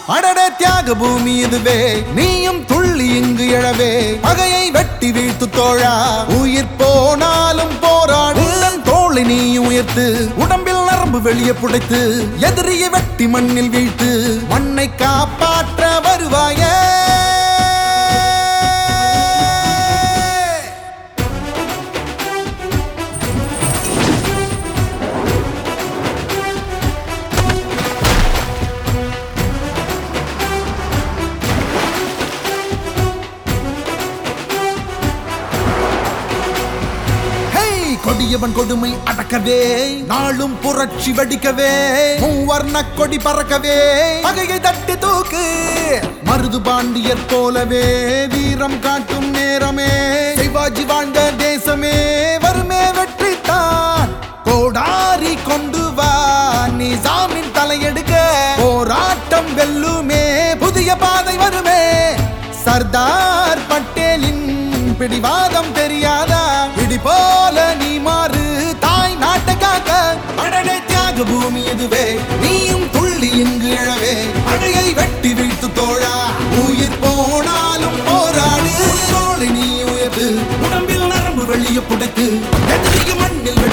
அடடே தியாக பூமி இதுவே நீயும் துள்ளி இங்கு எழவே பகையை வெட்டி வீழ்த்து தோழா உயிர் போனாலும் போராடு உந்தன் தோளை நீயும் உயர்த்து உடம்பில் நரம்பு வெளியே புடைத்து எதிரியை வெட்டி மண்ணில் வீழ்த்து மண்ணை காப்பாற்ற வருவாயே ஹேய் கொடியவன் கொடுமை அடக்கவே நாளும் புரட்சி வெடிக்கவே மூவர்ண கொடி பறக்கவே பகையை தட்டி தூக்கு மருது பாண்டியர் போலவே வீரம் காட்டும் நேரமே சிவாஜி வாழ்ந்த தேசமே வருமே வெற்றி தான் கோடாரி கொண்டு வா நிசாமின் தலையெடுக்க போராட்டம் வெல்லுமே புதிய பாதை வருமே சர்தார் பட்டேலின் பிடிவாதம் தெரியாதா பிடி போல நீ மாறு தாய் நாட்டுக்காக அடடே தியாக பூமி இதுவே நீயும் துள்ளி இங்கு எழவே அடையை வெட்டி வீழ்த்து தோழா உயிர் போனாலும் போராடு தோளை நீ உயர்த்து உடம்பில் நரம்பு வெளியே புடைத்து எதிரிக்கு மண்ணில்